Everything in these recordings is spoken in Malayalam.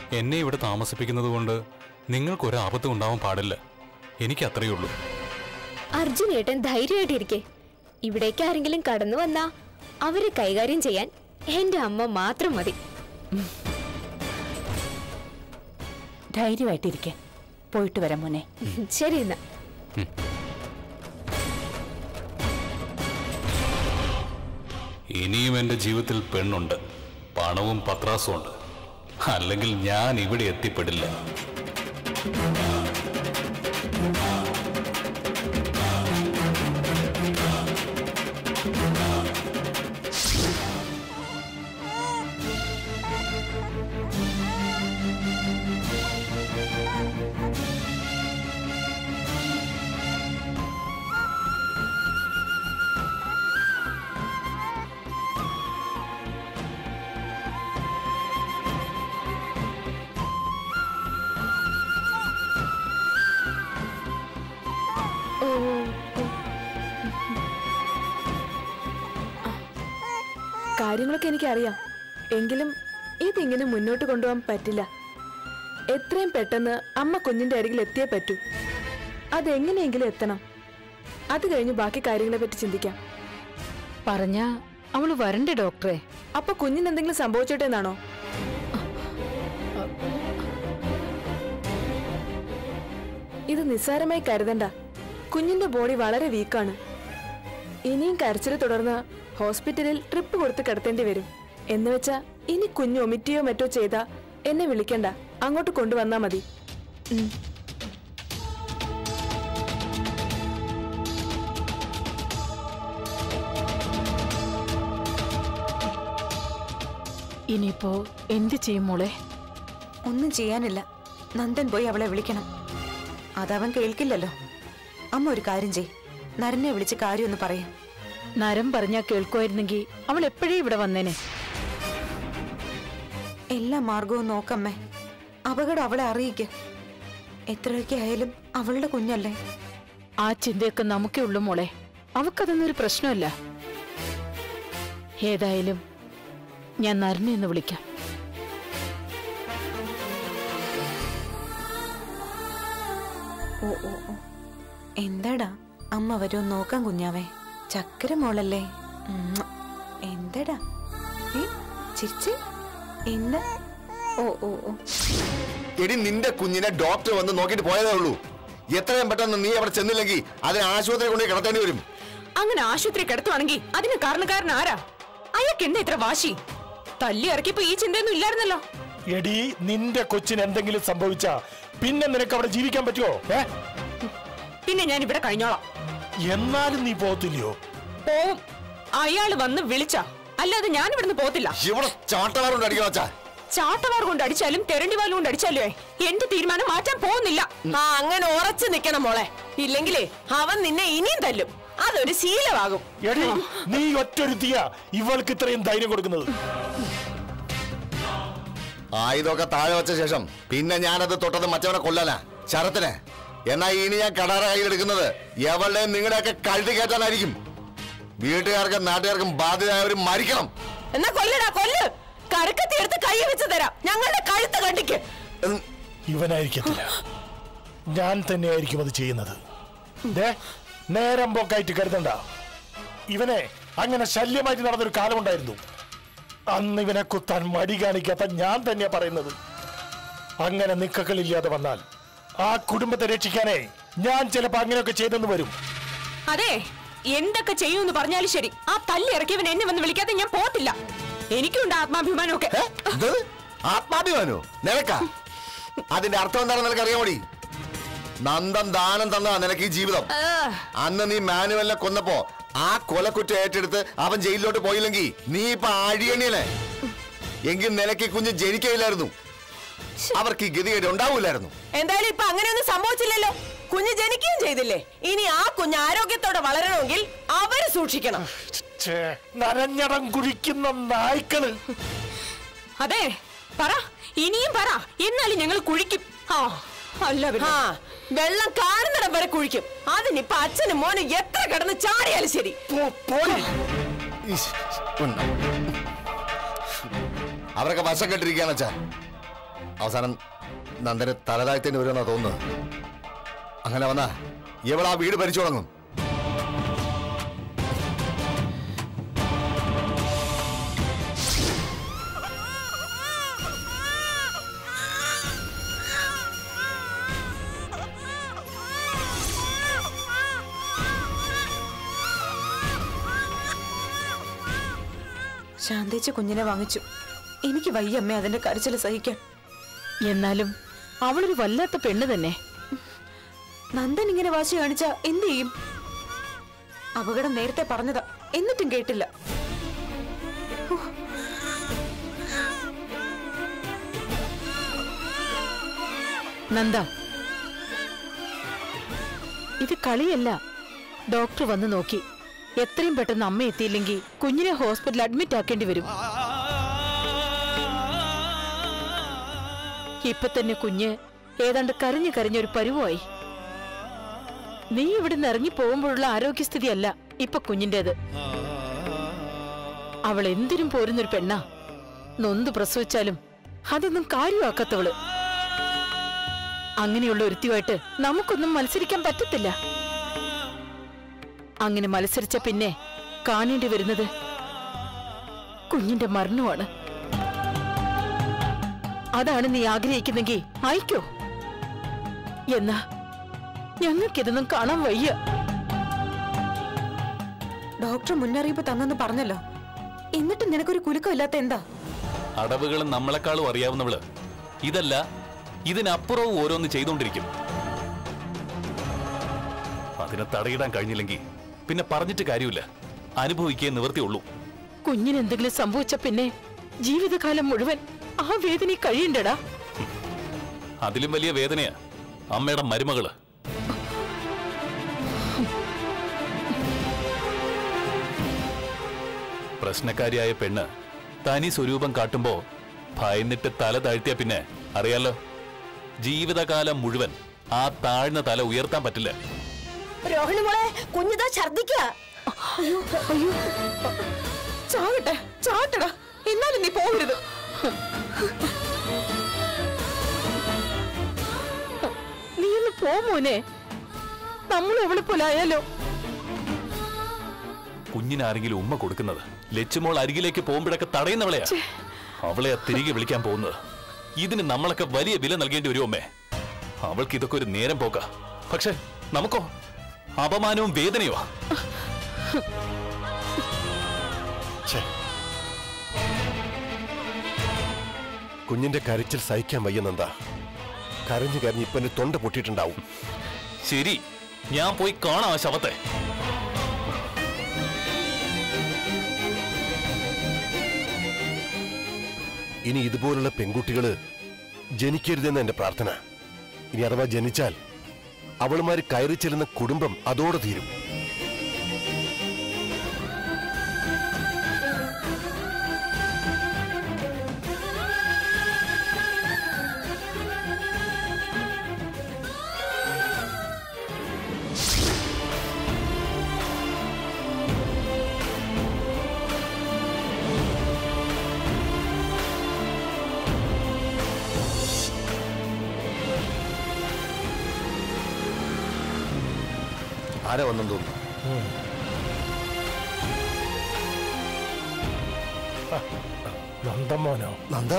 എന്നെ ഇവിടെ താമസിപ്പിക്കുന്നത് കൊണ്ട് നിങ്ങൾക്കൊരു ആപത്തും ഉണ്ടാവാൻ പാടില്ല എനിക്ക് അത്രയേ ഉള്ളൂ അർജുൻ ഏട്ടൻ ധൈര്യമായിട്ടിരിക്കെ ഇവിടേക്ക് ആരെങ്കിലും കടന്നു വന്നാ അവരെ കൈകാര്യം ചെയ്യാൻ എന്റെ അമ്മ മാത്രം മതി ധൈര്യമായിട്ടിരിക്കെ പോയിട്ട് വരാം മോനെ ശരി എന്നാ ഇനിയും എൻ്റെ ജീവിതത്തിൽ പെണ്ണുണ്ട് പണവും പത്രാസും ഉണ്ട് അല്ലെങ്കിൽ ഞാൻ ഇവിടെ എത്തിപ്പെടില്ല ഓ ഓ. കാര്യങ്ങളൊക്കെ എനിക്കറിയാം എങ്കിലും ഇതിങ്ങനെ മുന്നോട്ട് കൊണ്ടുപോകാൻ പറ്റില്ല എത്രയും പെട്ടെന്ന് അമ്മ കുഞ്ഞിന്റെ അരികിൽ എത്തിയേ പറ്റൂ അതെങ്ങനെയെങ്കിലും എത്തണം അത് കഴിഞ്ഞ് ബാക്കി കാര്യങ്ങളെ പറ്റി ചിന്തിക്കാം പറഞ്ഞ അവള് വരണ്ടേ ഡോക്ടറെ അപ്പൊ കുഞ്ഞിന് എന്തെങ്കിലും സംഭവിച്ചോട്ടെന്നാണോ ഇത് നിസ്സാരമായി കരുതണ്ട കുഞ്ഞിന്റെ ബോഡി വളരെ വീക്കാണ് ഇനിയും കരച്ചിൽ തുടർന്ന് ഹോസ്പിറ്റലിൽ ട്രിപ്പ് കൊടുത്ത് കിടത്തേണ്ടി വരും എന്ന് വെച്ചാ ഇനി കുഞ്ഞ് ഒമിറ്റിയോ മറ്റോ ചെയ്താ എന്നെ വിളിക്കണ്ട അങ്ങോട്ട് കൊണ്ടുവന്നാ മതി ഉം. ഇനിയിപ്പോ എന്ത് ചെയ്യും മോളെ ഒന്നും ചെയ്യാനില്ല നന്ദൻ പോയി അവളെ വിളിക്കണം അതവൻ കേൾക്കില്ലല്ലോ അമ്മ ഒരു കാര്യം ചെയ് നരനെ വിളിച്ച് കാര്യമൊന്ന് പറയാം നരം പറഞ്ഞാ കേൾക്കുമായിരുന്നെങ്കിൽ അവൾ എപ്പോഴേ ഇവിടെ വന്നേനെ എല്ലാ മാർഗവും നോക്കമ്മേ അപകടം അവളെ അറിയിക്ക എത്രയൊക്കെ ആയാലും അവളുടെ കുഞ്ഞല്ലേ ആ ചിന്തയൊക്കെ നമുക്കേ ഉള്ളൂ മോളെ അവക്കതൊന്നും ഒരു പ്രശ്നമല്ല ഏതായാലും ഞാൻ നരനെ എന്ന് വിളിക്കാം ഓ ഓ ഓ എന്താടാ അമ്മ വരുമോ നോക്കാം കുഞ്ഞാവേ ചക്കര മോളല്ലേ ഉമ്മ. എന്താടാ ഏ ചിരിച്ച് എന്താ ഓ ഓ ഓ എടി നിന്റെ കുഞ്ഞിനെ ഡോക്ടർ വന്ന് നോക്കിയിട്ട് പോയതേ ഉള്ളൂ എത്രയും പെട്ടെന്ന് നീ അവിടെ ചെന്നില്ലെങ്കിൽ അതിനെ ആശുപത്രി കൊണ്ടുപോയി കിടത്തേണ്ടി വരും അങ്ങനെ ആശുപത്രി കിടത്തുവാണെങ്കിൽ അതിന് കാരണക്കാരൻ ആരാ അയാൾക്ക് എന്താ ഇത്ര വാശി തല്ലി ഇറക്കിയപ്പോ ഈ ചിന്തയൊന്നും ഇല്ലായിരുന്നല്ലോ എടി നിന്റെ കൊച്ചിന് എന്തെങ്കിലും സംഭവിച്ചാ പിന്നെ നിനക്ക് അവിടെ ജീവിക്കാൻ പറ്റുമോ ഏ പിന്നെ ഞാൻ ഇവിടെ കഴിഞ്ഞോളാം എന്നാലും നീ പോകത്തില്ലയോ പോവും അയാള് വന്ന് വിളിച്ച അല്ലാതെ ഞാൻ ഇവിടുന്ന് പോത്തില്ല ഇവിടെ ചാട്ടവാറുണ്ട് അടിക്കണം അച്ഛാ ചാട്ടവാർ കൊണ്ട് അടിച്ചാലും തെരണ്ടിവാൽ കൊണ്ട് അടിച്ചാലേ എന്റെ തീരുമാനം മാറ്റാൻ പോകുന്നില്ല ആ അങ്ങനെ ഉറച്ചു നിക്കണം മോളെ ഇല്ലെങ്കിലേ അവൻ നിന്നെ ഇനിയും തല്ലും അതൊരു ശീലമാകും എടി നീ ഒറ്റൊരുത്തിയ ഇവൾക്ക് ഇത്രയും ധൈര്യം കൊടുക്കുന്നത് ആയുധമൊക്കെ താഴെ വെച്ച ശേഷം പിന്നെ ഞാനത് തൊട്ടത് മറ്റവനെ കൊല്ലാനാ ശരത്തിന് എന്നാ ഇനി ഞാൻ കടാര കയ്യിലെടുക്കുന്നത് എവളുടെയും നിങ്ങളുടെയൊക്കെ കഴുതി കയറ്റാനായിരിക്കും വീട്ടുകാർക്കും നാട്ടുകാർക്കും ബാധ്യതയായവരും മരിക്കണം എന്നാ കൊല്ലടാ കൊല്ല് കരക്കത്തി എടുത്ത് കൈ വെച്ച് തരാം ഞങ്ങളുടെ കഴുത്ത് കണ്ടിക്ക് ഉം. ഇവനായിരിക്കത്തില്ല ഞാൻ തന്നെയായിരിക്കും അത് ചെയ്യുന്നത് ദേ, നേരം പോക്കായിട്ട് കരുതണ്ട ഇവനെ അങ്ങനെ ശല്യമായിട്ട് നടന്നൊരു കാലമുണ്ടായിരുന്നു അന്ന് ഇവനെ കുത്താൻ മടി കാണിക്കാത്ത ഞാൻ തന്നെയാ പറയുന്നത് അങ്ങനെ നിക്കക്കളില്ലാതെ വന്നാൽ ആ കുടുംബത്തെ രക്ഷിക്കാനേ ഞാൻ ചിലപ്പോ അങ്ങനെയൊക്കെ ചെയ്തെന്ന് വരും അതെ എന്തൊക്കെ ചെയ്യൂന്ന് പറഞ്ഞാലും ശരി ആ തല്ലി ഇറക്കിയവൻ എന്നെ വന്ന് വിളിക്കാതെ ഞാൻ പോത്തില്ല എനിക്കുണ്ട് ആത്മാഭിമാനമൊക്കെ ഏ? ഇത് ആത്മാഭിമാനോ നിനക്കാ അതിന്റെ അർത്ഥം എന്താണെന്ന് നിനക്ക് അറിയാമോടി നന്ദൻ ദാനം തന്നതാ നിനക്ക് ഈ ജീവിതം അന്ന് നീ മാനുവലിനെ കൊന്നപ്പോ ആ കൊലക്കുറ്റം ഏറ്റെടുത്ത് അവൻ ജയിലിലോട്ട് പോയില്ലെങ്കിൽ നീ ഇപ്പൊ അഴിയണിയനെ എങ്കിൽ നിനക്ക് ഈ കുഞ്ഞ് ജനിക്കയില്ലായിരുന്നു അവർക്ക് ഈ ഗതികേട് ഉണ്ടാവൂലായിരുന്നു എന്തായാലും ഇപ്പൊ അങ്ങനെയൊന്നും സംഭവിച്ചില്ലല്ലോ കുഞ്ഞ് ജനിക്കുകയും ചെയ്തില്ലേ ഇനി ആ കുഞ്ഞ് ആരോഗ്യത്തോടെ വളരണമെങ്കിൽ അവര് സൂക്ഷിക്കണം ഛേ, നരഞ്ഞടം കുഴിക്കുന്ന നായ്ക്കള് അതെ പറ ഇനിയും പറ എന്നാലും ഞങ്ങൾ കുഴിക്കും ആ അല്ല പിന്നെ. ആ വെള്ളം കാണുന്നിടം വരെ കുഴിക്കും അതിനിപ്പൊ അച്ഛനും മോനും എത്ര കിടന്ന് ചാടിയാലും ശരി പോ- പോടി ഇശ്, ഉണ്ട്. അവരൊക്കെ വശം കെട്ടിരിക്കുകയാണ് അച്ഛാ അവസാനം നന്ദന് തലതാഴ്ത്തേണ്ടി വരുമെന്നാ തോന്നുന്നത് അങ്ങനെ വന്നാ ഇവൾ ആ വീട് ഭരിച്ചു തുടങ്ങും ശാന്തേച്ച് കുഞ്ഞിനെ വാങ്ങിച്ചു എനിക്ക് വയ്യമ്മേ അതിന്റെ കരച്ചിൽ സഹിക്കാൻ എന്നാലും അവളൊരു വല്ലാത്ത പെണ്ണ് തന്നെ നന്ദൻ ഇങ്ങനെ വാശി കാണിച്ച എന്ത് ചെയ്യും അപകടം നേരത്തെ പറഞ്ഞതാ എന്നിട്ടും കേട്ടില്ല നന്ദ ഇത് കളിയല്ല ഡോക്ടർ വന്ന് നോക്കി എത്രയും പെട്ടെന്ന് അമ്മ എത്തിയില്ലെങ്കിൽ കുഞ്ഞിനെ ഹോസ്പിറ്റലിൽ അഡ്മിറ്റ് ആക്കേണ്ടി വരും ഇപ്പൊ തന്നെ കുഞ്ഞ് ഏതാണ്ട് കരഞ്ഞു കരഞ്ഞൊരു പരുവായി നീ ഇവിടുന്ന് ഇറങ്ങി പോകുമ്പോഴുള്ള ആരോഗ്യസ്ഥിതിയല്ല ഇപ്പൊ കുഞ്ഞിന്റേത് അവൾ എന്തിനും പോരുന്നൊരു പെണ്ണാ നൊന്ത് പ്രസവിച്ചാലും അതൊന്നും കാര്യമാക്കാത്തവള് അങ്ങനെയുള്ള ഒരുത്തിയുമായിട്ട് നമുക്കൊന്നും മത്സരിക്കാൻ പറ്റത്തില്ല അങ്ങനെ മത്സരിച്ച പിന്നെ കാണേണ്ടി വരുന്നത് കുഞ്ഞിന്റെ മരണമാണ് അതാണ് നീ ആഗ്രഹിക്കുന്നെങ്കിൽ അയക്കോ എന്നാ ഞങ്ങൾക്കിതൊന്നും കാണാൻ വയ്യ ഡോക്ടർ മുന്നറിയിപ്പ് തന്നെന്ന് പറഞ്ഞല്ലോ എന്നിട്ട് നിനക്കൊരു കുലുക്കം ഇല്ലാത്ത എന്താ അടവുകൾ നമ്മളെക്കാളും അറിയാവുന്നവള് ഇതല്ല ഇതിനപ്പുറവും ഓരോന്ന് ചെയ്തുകൊണ്ടിരിക്കും അതിനെ തടയിടാൻ കഴിഞ്ഞില്ലെങ്കിൽ പിന്നെ പറഞ്ഞിട്ട് കാര്യമില്ല അനുഭവിക്കേ നിവർത്തിയുള്ളൂ കുഞ്ഞിന് എന്തെങ്കിലും സംഭവിച്ച പിന്നെ ജീവിതകാലം മുഴുവൻ ആ വേദന കഴിയണ്ടടാ അതിലും വലിയ വേദനയാ അമ്മയുടെ മരുമകള് പ്രശ്നക്കാരിയായ പെണ്ണ് തനി സ്വരൂപം കാട്ടുമ്പോ ഭയന്നിട്ട് തല താഴ്ത്തിയ പിന്നെ അറിയാലോ ജീവിതകാലം മുഴുവൻ ആ താഴ്ന്ന തല ഉയർത്താൻ പറ്റില്ല രോഹിണി മോളെ കുഞ്ഞിതാ ഛർദിക്കുക ചാകട്ടെ ചാട്ടടാ എന്നാലും നീ പോകരുത് നീ ഒന്ന് പോ മോനെ നമ്മൾ എവിടെ പോലെ ആയാലോ കുഞ്ഞിനാരെങ്കിലും ഉമ്മ കൊടുക്കുന്നത് ലച്ചുമോൾ അരികിലേക്ക് പോകുമ്പോഴൊക്കെ തടയുന്നവളെയാ അവളെ തിരികെ വിളിക്കാൻ പോകുന്നത് ഇതിന് നമ്മളൊക്കെ വലിയ വില നൽകേണ്ടി വരും അമ്മേ അവൾക്ക് ഇതൊക്കെ ഒരു നേരം പോക്ക പക്ഷെ നമുക്കോ അപമാനവും വേദനയുമാ ഛേ. കുഞ്ഞിന്റെ കരച്ചിൽ സഹിക്കാൻ വയ്യെന്നെന്താ കരഞ്ഞു കരഞ്ഞ് ഇപ്പൊ എന്റെ തൊണ്ട പൊട്ടിയിട്ടുണ്ടാവും ശരി ഞാൻ പോയി കാണാം ആ ശവത്തെ ഇനി ഇതുപോലുള്ള പെൺകുട്ടികള് ജനിക്കരുതെന്ന് എന്റെ പ്രാർത്ഥന ഇനി അഥവാ ജനിച്ചാൽ അവളുമാര് കയറി ചെല്ലുന്ന കുടുംബം അതോടെ തീരും ആരാ വന്നെന്ന് തോന്നുന്നു നന്ദമോനോ നന്ദ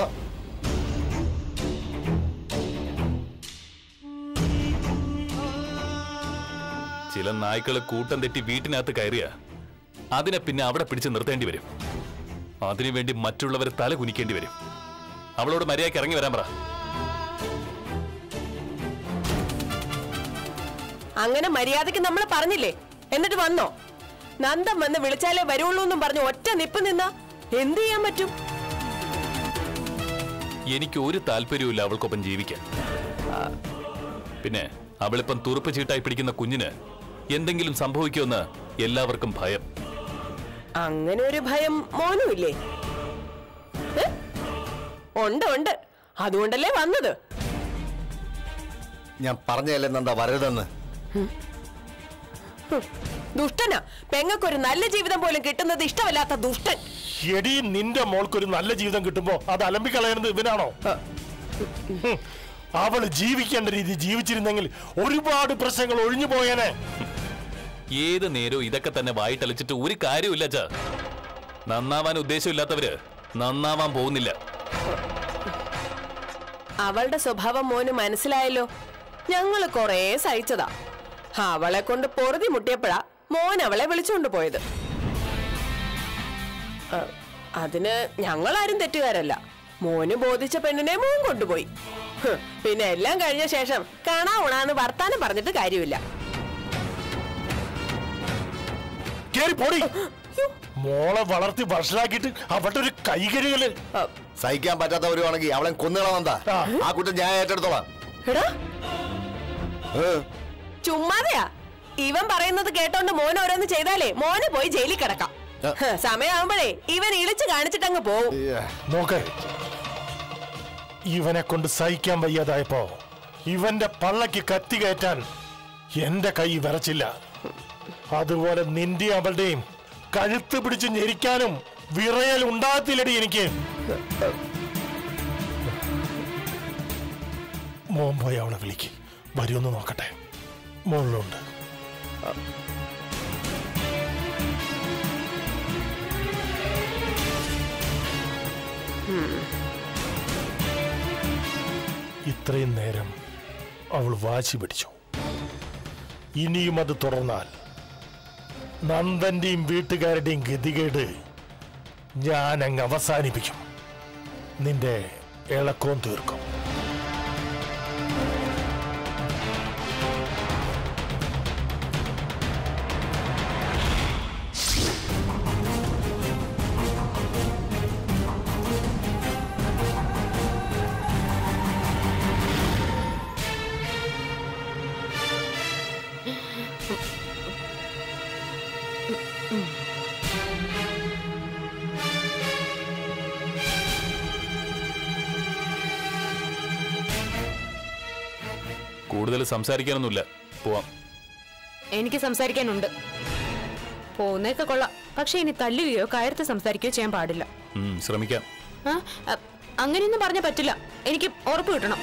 ചില നായ്ക്കള് കൂട്ടം തെറ്റി വീട്ടിനകത്ത് കയറിയ അതിനെ പിന്നെ അവിടെ പിടിച്ച് നിർത്തേണ്ടി വരും അതിനുവേണ്ടി മറ്റുള്ളവർ തല കുനിക്കേണ്ടി വരും അവളോട് മര്യാദയ്ക്ക് ഇറങ്ങി വരാൻ പറ അങ്ങനെ മര്യാദക്ക് നമ്മൾ പറഞ്ഞില്ലേ എന്നിട്ട് വന്നോ നന്ദൻ വന്ന് വിളിച്ചാലേ വരുള്ളൂ എന്നും പറഞ്ഞു ഒറ്റ നിപ്പ് നിന്ന എന്ത് ചെയ്യാൻ പറ്റും എനിക്ക് ഒരു താല്പര്യവുമില്ല അവൾക്കൊപ്പം ജീവിക്കാൻ പിന്നെ അവളിപ്പം തുറുപ്പ് ചീട്ടായി പിടിക്കുന്ന കുഞ്ഞിന് എന്തെങ്കിലും സംഭവിക്കുമെന്ന് എല്ലാവർക്കും ഭയം അങ്ങനെ ഒരു ഭയം മോനുമില്ലേ ഏ? ഉണ്ട് ഉണ്ട് അതുകൊണ്ടല്ലേ വന്നത് ഞാൻ പറഞ്ഞതല്ലേ നന്ദ വരരുതെന്ന് ഹും, ദുഷ്ടനാ പെങ്ങൾക്കൊരു നല്ല ജീവിതം പോലും കിട്ടുന്നത് ഇഷ്ടമല്ലാത്ത ദുഷ്ടൻ എടി നിന്റെ മോൾക്കൊരു നല്ല ജീവിതം കിട്ടുമ്പോ അത് അലമ്പിക്കളയുന്നത് ഇവനാണോ ഹും, അവള് ജീവിക്കേണ്ട രീതി ജീവിച്ചിരുന്നെങ്കിൽ ഒരുപാട് പ്രശ്നങ്ങൾ ഒഴിഞ്ഞു പോയേനെ ഏത് നേരവും ഇതൊക്കെ തന്നെ വായിട്ടളിച്ചിട്ട് ഒരു കാര്യമില്ല അച്ഛാ നന്നാവാൻ ഉദ്ദേശമില്ലാത്തവര് നന്നാവാൻ പോകുന്നില്ല അവളുടെ സ്വഭാവം മോന് മനസ്സിലായല്ലോ ഞങ്ങള് കൊറേ സഹിച്ചതാ അവളെ കൊണ്ട് പൊറുതി മുട്ടിയപ്പോഴാ മോൻ അവളെ വിളിച്ചുകൊണ്ട് പോയത് അ, അതിന് ഞങ്ങളാരും തെറ്റുകാരല്ല മോന് ബോധിച്ച പെണ്ണിനെ മോൻ കൊണ്ടുപോയി ഹ്, പിന്നെ എല്ലാം കഴിഞ്ഞ ശേഷം കാണാ ഉണാന്ന് വർത്താനം പറഞ്ഞിട്ട് കാര്യമില്ല കേറി പോടി മോളെ വളർത്തി വഷളാക്കിയിട്ട് അവളുടെ ഒരു കൈകഴികള് സഹിക്കാൻ പറ്റാത്തവരുവാണെങ്കിൽ അവളെ കൊന്നുകളാ ആ. ആ കുറ്റം ഞാൻ ഏറ്റെടുത്തോളാം എടാ ഏ, ചുമ്മാതെയാ ഇവൻ പറയുന്നത് കേട്ടോണ്ട് മോൻ ഓരോന്ന് ചെയ്താലേ മോന് പോയി ജയിലിൽ കിടക്കാം ഹ്, സമയമാകുമ്പോഴേ ഇവൻ ഇളിച്ചു കാണിച്ചിട്ടങ്ങ് പോവും നോക്ക് ഇവനെ കൊണ്ട് സഹിക്കാൻ വയ്യാതായപ്പോ ഇവന്റെ പള്ളക്ക് കത്തി കയറ്റാൻ എന്റെ കൈ വിറച്ചില്ല അതുപോലെ നിന്റെ അവളുടെയും കഴുത്ത് പിടിച്ച് ഞെരിക്കാനും വിറയൽ ഉണ്ടാകത്തില്ലടി എനിക്ക് മോൻ പോയി അവളെ വിളിക്ക് വരുമെന്ന് നോക്കട്ടെ മുകളിലുണ്ട് ഇത്രയും നേരം അവൾ വാശി പിടിച്ചു ഇനിയും അത് തുടർന്നാൽ നന്ദന്റെയും വീട്ടുകാരുടെയും ഗതികേട് ഞാൻ അങ്ങ് അവസാനിപ്പിക്കും നിന്റെ ഇളക്കവും തീർക്കും കൂടുതൽ സംസാരിക്കാനൊന്നുമില്ല പോവാം എനിക്ക് സംസാരിക്കാനുണ്ട് പോകുന്നേക്കെ കൊള്ളാം പക്ഷെ ഇനി തല്ലുകയോ കയർത്ത് സംസാരിക്കുകയോ ചെയ്യാൻ പാടില്ല ഉം, ശ്രമിക്കാം ആ, അ, അങ്ങനെയൊന്നും പറഞ്ഞ പറ്റില്ല എനിക്ക് ഉറപ്പ് കിട്ടണം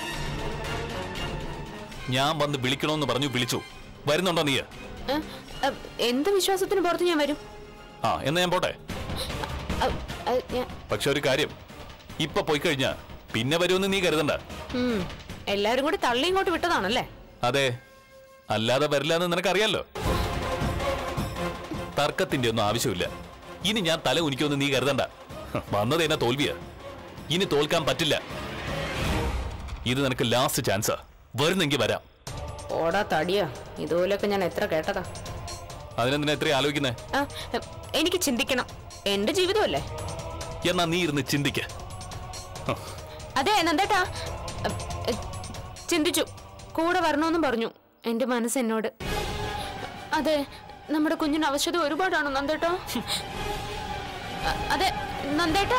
ഞാൻ വന്ന് വിളിക്കണമെന്ന് പറഞ്ഞു വിളിച്ചു വരുന്നുണ്ടോ നീ ആ, അ, എന്ത് വിശ്വാസത്തിന് പുറത്ത് ഞാൻ വരും ആ എന്നാ ഞാൻ പോട്ടെ അ, അ, ഞാൻ- പക്ഷെ ഒരു കാര്യം ഇപ്പൊ പോയി കഴിഞ്ഞാ പിന്നെ വരുമെന്ന് നീ കരുതണ്ട ഉം, എല്ലാരും കൂടി തള്ളി ഇങ്ങോട്ട് വിട്ടതാണല്ലേ അതെ അല്ലാതെ വരില്ല എന്ന് നിനക്കറിയാലോ തർക്കത്തിന്റെ ഒന്നും ആവശ്യമില്ല ഇനി ഞാൻ തല ഉനിക്കൊന്നും നീ കരുതണ്ട ഹ്, വന്നത് എന്നെ തോൽവിയാ ഇനി തോൽക്കാൻ പറ്റില്ല ഇത് നിനക്ക് ലാസ്റ്റ് ചാൻസാ വരുന്നെങ്കിൽ വരാം ഓടാ തടിയാ ഇതുപോലൊക്കെ ഞാൻ എത്ര കേട്ടതാ അതിനെന്തിനാ എത്രയും ആലോചിക്കുന്നേ ആ, എനിക്ക് ചിന്തിക്കണം എന്റെ ജീവിതമല്ലേ എന്നാ നീ ഇരുന്ന് ചിന്തിക്ക അതെ നന്ദേട്ടാ അ, എ, ചിന്തിച്ചു കൂടെ വരണമെന്നും പറഞ്ഞു എന്റെ മനസ്സ് എന്നോട് അതെ നമ്മുടെ കുഞ്ഞിന് ആവശ്യത ഒരുപാടാണോ നന്ദേട്ടാ അ- അതെ നന്ദേട്ടാ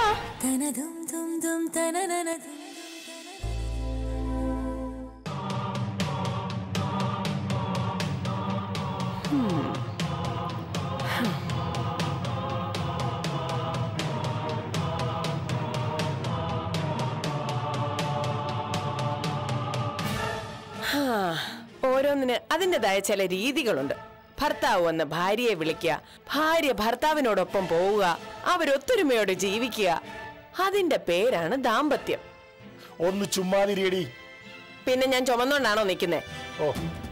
ഹാ, ഓരോന്നിന് അതിൻ്റെതായ ചില രീതികളുണ്ട് ഭർത്താവ് വന്ന് ഭാര്യയെ വിളിക്കുക ഭാര്യ ഭർത്താവിനോടൊപ്പം പോവുക അവരൊത്തൊരുമയോടെ ജീവിക്കുക അതിന്റെ പേരാണ് ദാമ്പത്യം ഒന്ന് ചുമ്മാതിരിയടി പിന്നെ ഞാൻ ചുമന്നോണ്ടാണോ നിൽക്കുന്നേ ഓ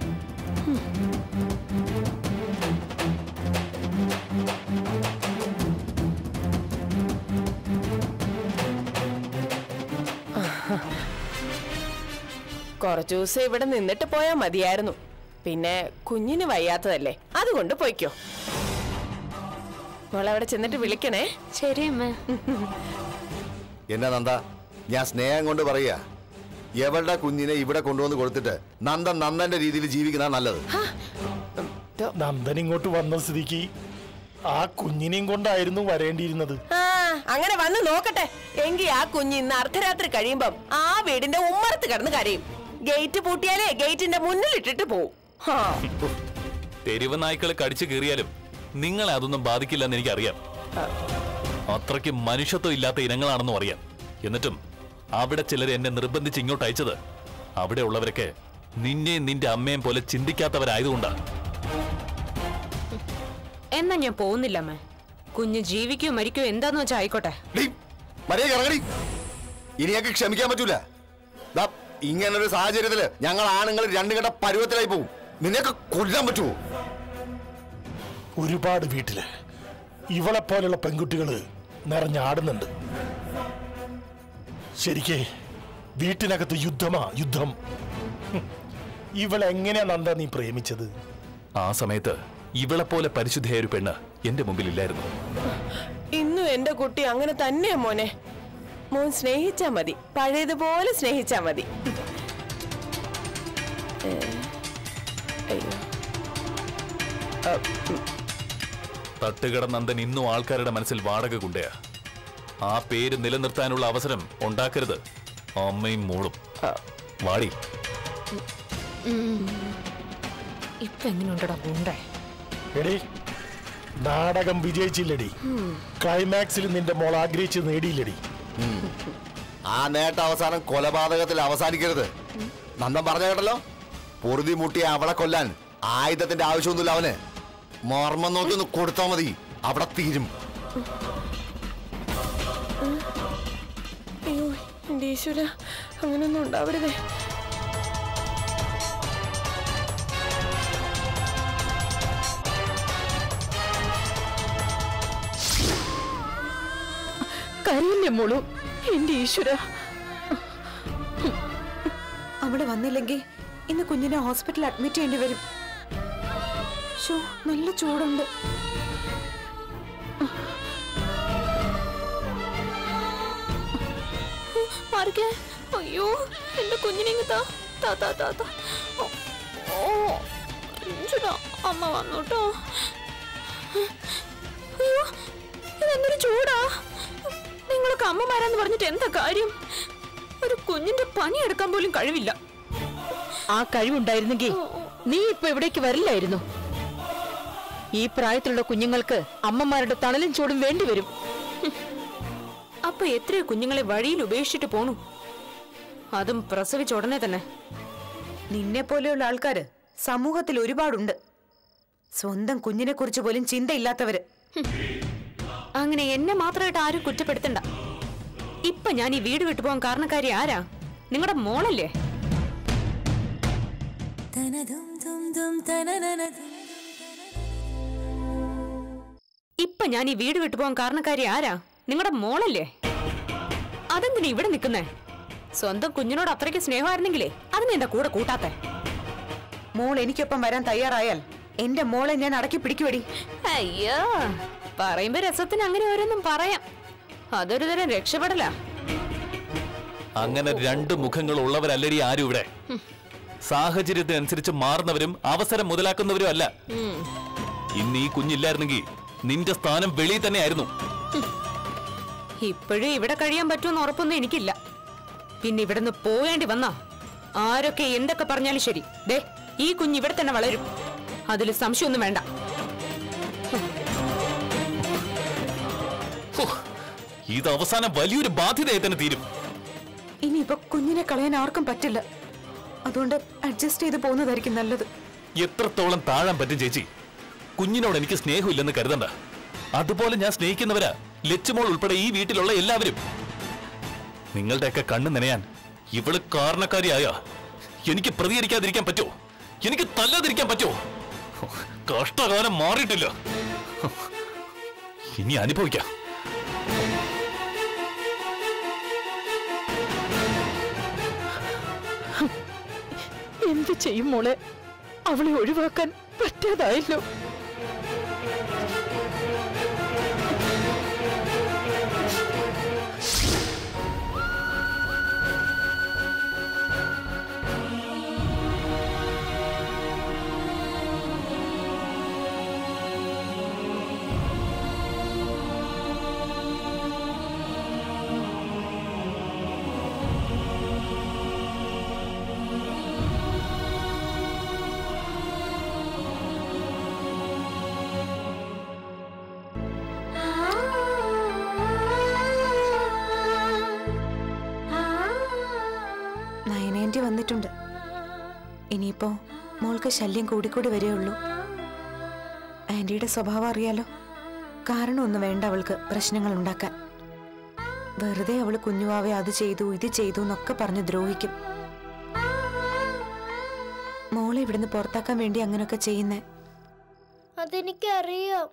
കുറച്ചു ദിവസം ഇവിടെ നിന്നിട്ട് പോയാ മതിയായിരുന്നു പിന്നെ കുഞ്ഞിന് വയ്യാത്തതല്ലേ അതുകൊണ്ട് പോയിക്കോ മോളവിടെ ചെന്നിട്ട് വിളിക്കണേ ശരി അമ്മ എന്നാ നന്ദ ഞാൻ സ്നേഹം കൊണ്ട് പറയാ എവളുടെ കുഞ്ഞിനെ ഇവിടെ കൊണ്ടുവന്ന് കൊടുത്തിട്ട് നന്ദൻ നന്ദന്റെ രീതിയിൽ ജീവിക്കുന്ന നല്ലത് നന്ദൻ ഇങ്ങോട്ട് വന്ന സ്ഥിതിക്ക് ആ കുഞ്ഞിനെയും കൊണ്ടായിരുന്നു വരേണ്ടിയിരുന്നത് ആ അങ്ങനെ വന്ന് നോക്കട്ടെ എങ്കി ആ കുഞ്ഞ് ഇന്ന് അർദ്ധരാത്രി കഴിയുമ്പം ആ വീടിന്റെ ഉമ്മറത്ത് കിടന്ന് കരയും ഗേറ്റ് പൂട്ടിയാലേ ഗേറ്റിന്റെ മുന്നിൽ ഇട്ടിട്ട് പോവും ഹാ. തെരുവ് നായ്ക്കൾ കടിച്ചു കീറിയാലും നിങ്ങളെ അതൊന്നും ബാധിക്കില്ലെന്ന് എനിക്കറിയാം അത്രയ്ക്ക് മനുഷ്യത്വം ഇല്ലാത്ത ഇനങ്ങളാണെന്നും അറിയാം എന്നിട്ടും അവിടെ ചിലർ എന്നെ നിർബന്ധിച്ച് ഇങ്ങോട്ട് അയച്ചത് അവിടെ ഉള്ളവരൊക്കെ നിന്നെയും നിന്റെ അമ്മയും പോലെ ചിന്തിക്കാത്തവരായതുകൊണ്ടാണ് എന്നാ ഞാൻ പോകുന്നില്ല അമ്മേ കുഞ്ഞ് ജീവിക്കോ മരിക്കോ എന്താന്ന് വെച്ചാ ആയിക്കോട്ടെ മര്യാദ ഇറങ്ങടി ഇനി ഞങ്ങൾക്ക് ക്ഷമിക്കാൻ പറ്റൂല ദാ, ഇങ്ങനൊരു സാഹചര്യത്തില് ഞങ്ങൾ ആണുങ്ങൾ രണ്ടു കെട്ട പരുവത്തിലായി പോകും നിന്നെയൊക്കെ കൊല്ലാൻ പറ്റുമോ ഒരുപാട് വീട്ടില് ഇവളെ പോലുള്ള പെൺകുട്ടികള് നിറഞ്ഞാടുന്നുണ്ട് ശരിക്കേ വീട്ടിനകത്ത് യുദ്ധമാ യുദ്ധം ഹും. ഇവളെങ്ങനെയാ നന്ദ നീ പ്രേമിച്ചത് ആ സമയത്ത് ഇവളെ പോലെ പരിശുദ്ധയായ ഒരു പെണ്ണ് എന്റെ മുമ്പിൽ ഇല്ലായിരുന്നു ഇന്നും എന്റെ കുട്ടി അങ്ങനെ തന്നെയാ മോനെ മോൻ സ്നേഹിച്ചാ മതി പഴയതുപോലെ സ്നേഹിച്ചാ മതി ഏ, അയ്യോ തട്ടുകട നന്ദൻ ഇന്നും ആൾക്കാരുടെ മനസ്സിൽ വാടക കൊണ്ടയാ ആ പേര് നിലനിർത്താനുള്ള അവസരം ഉണ്ടാക്കരുത് അമ്മയും മോളും വാടി ഇപ്പൊ എങ്ങനെയുണ്ടടാ പൂണ്ടേ എടി നാടകം വിജയിച്ചില്ലടി ക്ലൈമാക്സിൽ നിന്റെ മോൾ ആഗ്രഹിച്ച് നേടിയില്ലടി ആ നേട്ട അവസാനം കൊലപാതകത്തിൽ അവസാനിക്കരുത് നന്ദൻ പറഞ്ഞ കേട്ടല്ലോ പൊറുതി മുട്ടിയ അവളെ കൊല്ലാൻ ആയുധത്തിന്റെ ആവശ്യമൊന്നുമില്ല അവന് മർമ്മം നോക്കി ഒന്ന് കൊടുത്താൽ മതി അവിടെ തീരും അയ്യോ എന്റെ ഈശ്വര അങ്ങനൊന്നും ഉണ്ടാവരുതേ കരയില്ലേ മോളു എന്റെ ഈശ്വര അവള് വന്നില്ലെങ്കിൽ ഇന്ന് കുഞ്ഞിനെ ഹോസ്പിറ്റലിൽ അഡ്മിറ്റ് ചെയ്യേണ്ടി വരും ശോ, നല്ല ചൂടുണ്ട് മാറിക്കേ അയ്യോ എന്റെ കുഞ്ഞിനെ ഇങ്ങ് താ താ താ താ താ ഓ, ഓ അഞ്ചുടാ അമ്മ വന്നു കേട്ടോ അയ്യോ ഇതെന്തൊരു ചൂടാ നിങ്ങളൊക്കെ അമ്മമാരാന്ന് പറഞ്ഞിട്ട് എന്താ കാര്യം ഒരു കുഞ്ഞിന്റെ പണിയെടുക്കാൻ പോലും കഴിവില്ല ആ കഴിവുണ്ടായിരുന്നെങ്കിൽ നീ ഇപ്പൊ ഇവിടേക്ക് വരില്ലായിരുന്നു ഈ പ്രായത്തിലുള്ള കുഞ്ഞുങ്ങൾക്ക് അമ്മമാരുടെ തണലും ചൂടും വേണ്ടിവരും അപ്പൊ എത്രയോ കുഞ്ഞുങ്ങളെ വഴിയിൽ ഉപേക്ഷിച്ചിട്ട് പോണു അതും പ്രസവിച്ച ഉടനെ തന്നെ നിന്നെ പോലെയുള്ള ആൾക്കാര് സമൂഹത്തിൽ ഒരുപാടുണ്ട് സ്വന്തം കുഞ്ഞിനെ കുറിച്ച് പോലും ചിന്തയില്ലാത്തവര് അങ്ങനെ എന്നെ മാത്രമായിട്ട് ആരും കുറ്റപ്പെടുത്തണ്ട ഇപ്പൊ ഞാൻ ഈ വീട് വിട്ടുപോകാൻ കാരണക്കാരി ആരാ നിങ്ങളുടെ മോളല്ലേ ഇപ്പൊ ഞാൻ ഈ വീട് വിട്ടുപോകാൻ കാരണക്കാരി ആരാ നിങ്ങളുടെ മോളല്ലേ അതെന്തിനാ ഇവിടെ നിൽക്കുന്നേ സ്വന്തം കുഞ്ഞിനോട് അത്രയ്ക്ക് സ്നേഹമായിരുന്നെങ്കിലേ അതിനെന്താ കൂടെ കൂട്ടാത്തെ മോൾ എനിക്കൊപ്പം വരാൻ തയ്യാറായാൽ എന്റെ മോളെ ഞാൻ അടക്കി പിടിക്കുവടി അയ്യോ പറയുമ്പോ രസത്തിന് അങ്ങനെ ഓരോന്നും പറയാം അതൊരു തരം രക്ഷപ്പെടലാ അങ്ങനെ രണ്ട് മുഖങ്ങൾ ഉള്ളവരല്ലടി ആരും ഇവിടെ സാഹചര്യത്തിനനുസരിച്ച് മാറുന്നവരും അവസരം മുതലാക്കുന്നവരും അല്ല ഇന്ന് ഈ കുഞ്ഞില്ലായിരുന്നെങ്കിൽ നിന്റെ സ്ഥാനം വെളിയിൽ തന്നെയായിരുന്നു ഇപ്പോഴും ഇവിടെ കഴിയാൻ പറ്റുമെന്ന് ഉറപ്പൊന്നും എനിക്കില്ല പിന്നെ ഇവിടുന്ന് പോവേണ്ടി വന്നാ ആരൊക്കെ എന്തൊക്കെ പറഞ്ഞാലും ശരി ദേ ഈ കുഞ്ഞ് ഇവിടെ തന്നെ വളരും അതിൽ സംശയമൊന്നും വേണ്ട ഹോ, ഇത് അവസാനം വലിയൊരു ബാധ്യതയായി തന്നെ തീരും ഇനിയിപ്പോ കുഞ്ഞിനെ കളയാൻ ആർക്കും പറ്റില്ല അതുകൊണ്ട് അഡ്ജസ്റ്റ് ചെയ്ത് പോകുന്നതായിരിക്കും നല്ലത് എത്രത്തോളം താഴാൻ പറ്റും ചേച്ചി കുഞ്ഞിനോട് എനിക്ക് സ്നേഹമില്ലെന്ന് കരുതണ്ട അതുപോലെ ഞാൻ സ്നേഹിക്കുന്നവരാ ലച്ചുമോൾ ഉൾപ്പെടെ ഈ വീട്ടിലുള്ള എല്ലാവരും നിങ്ങളുടെയൊക്കെ കണ്ണ് നനയാൻ ഇവള് കാരണക്കാരിയായ എനിക്ക് പ്രതികരിക്കാതിരിക്കാൻ പറ്റുമോ എനിക്ക് തല്ലാതിരിക്കാൻ പറ്റുമോ കഷ്ടകാലം മാറിയിട്ടില്ല ഇനി അനുഭവിക്കാം എന്ത് ചെയ്യും മോളെ അവളെ ഒഴിവാക്കാൻ പറ്റാതായല്ലോ പറഞ്ഞിട്ടുണ്ട് ഇനിയിപ്പോ മോൾക്ക് ശല്യം കൂടിക്കൂടി വരികയുള്ളൂ ആന്റിയുടെ സ്വഭാവം അറിയാലോ കാരണമൊന്നും വേണ്ട അവൾക്ക് പ്രശ്നങ്ങൾ ഉണ്ടാക്കാൻ വെറുതെ അവള് കുഞ്ഞുവാവെ അത് ചെയ്തു ഇത് ചെയ്തു എന്നൊക്കെ പറഞ്ഞ് ദ്രോഹിക്കും മോളെ ഇവിടുന്ന് പുറത്താക്കാൻ വേണ്ടി അങ്ങനെയൊക്കെ ചെയ്യുന്നേ അതെനിക്കറിയാം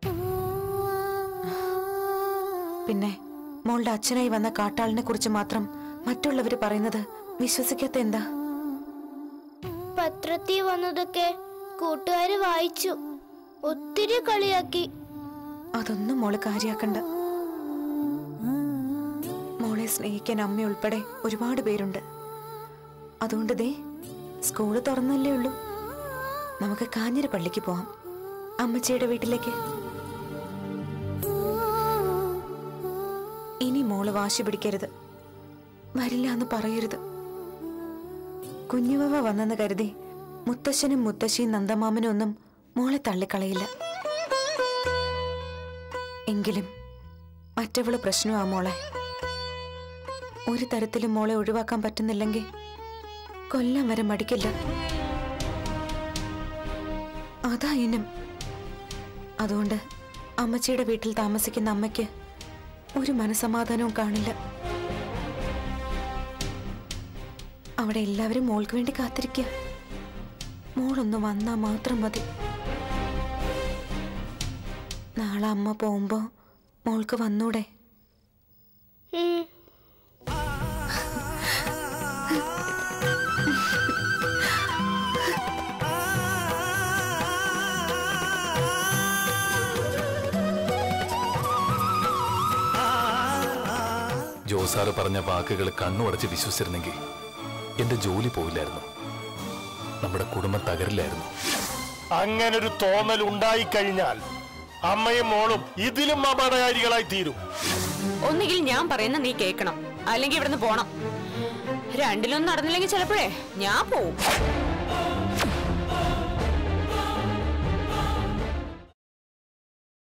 പിന്നെ മോളുടെ അച്ഛനായി വന്ന കാട്ടാളിനെ കുറിച്ച് മാത്രം മറ്റുള്ളവര് പറയുന്നത് വിശ്വസിക്കാത്ത എന്താ പത്രത്തിൽ വന്നതൊക്കെ കൂട്ടുകാര് വായിച്ചു ഒത്തിരി കളിയാക്കി അതൊന്നും മോള് കാര്യാക്കണ്ട മോളെ സ്നേഹിക്കാൻ അമ്മ ഉൾപ്പെടെ ഒരുപാട് പേരുണ്ട് അതുകൊണ്ട് ദേ സ്കൂള് തുറന്നല്ലേ ഉള്ളൂ നമുക്ക് കാഞ്ഞിര പള്ളിക്ക് പോവാം അമ്മച്ചിയുടെ വീട്ടിലേക്ക് ഇനി മോള് വാശി പിടിക്കരുത് വരില്ല എന്ന് പറയരുത് കുഞ്ഞുവവ വന്നെന്ന് കരുതി മുത്തശ്ശനും മുത്തശ്ശിയും നന്ദമാമനും ഒന്നും മോളെ തള്ളിക്കളയില്ല എങ്കിലും മറ്റവള് പ്രശ്നമാ മോളെ ഒരു തരത്തിലും മോളെ ഒഴിവാക്കാൻ പറ്റുന്നില്ലെങ്കിൽ കൊല്ലാൻ വരെ മടിക്കില്ല അതാ ഇനം അതുകൊണ്ട് അമ്മച്ചിയുടെ വീട്ടിൽ താമസിക്കുന്ന അമ്മയ്ക്ക് ഒരു മനസമാധാനവും കാണില്ല അവിടെ എല്ലാവരും മോൾക്ക് വേണ്ടി കാത്തിരിക്കുക മോളൊന്ന് വന്നാ മാത്രം മതി നാളെ അമ്മ പോകുമ്പോ മോൾക്ക് വന്നൂടെ ഉം. ജോസാറ് പറഞ്ഞ വാക്കുകൾ കണ്ണുടച്ച് വിശ്വസിച്ചിരുന്നെങ്കിൽ എന്റെ ജോലി പോയില്ലായിരുന്നു നമ്മുടെ കുടുംബം തകരില്ലായിരുന്നു അങ്ങനൊരു തോന്നൽ ഉണ്ടായിക്കഴിഞ്ഞാൽ അമ്മയും മോളും ഇതിലും അപകടകാരികളായി തീരും ഒന്നുകിൽ ഞാൻ പറയുന്ന നീ കേൾക്കണം അല്ലെങ്കിൽ ഇവിടുന്ന് പോണം രണ്ടിലൊന്നും നടന്നില്ലെങ്കിൽ ചിലപ്പോഴേ ഞാൻ പോവും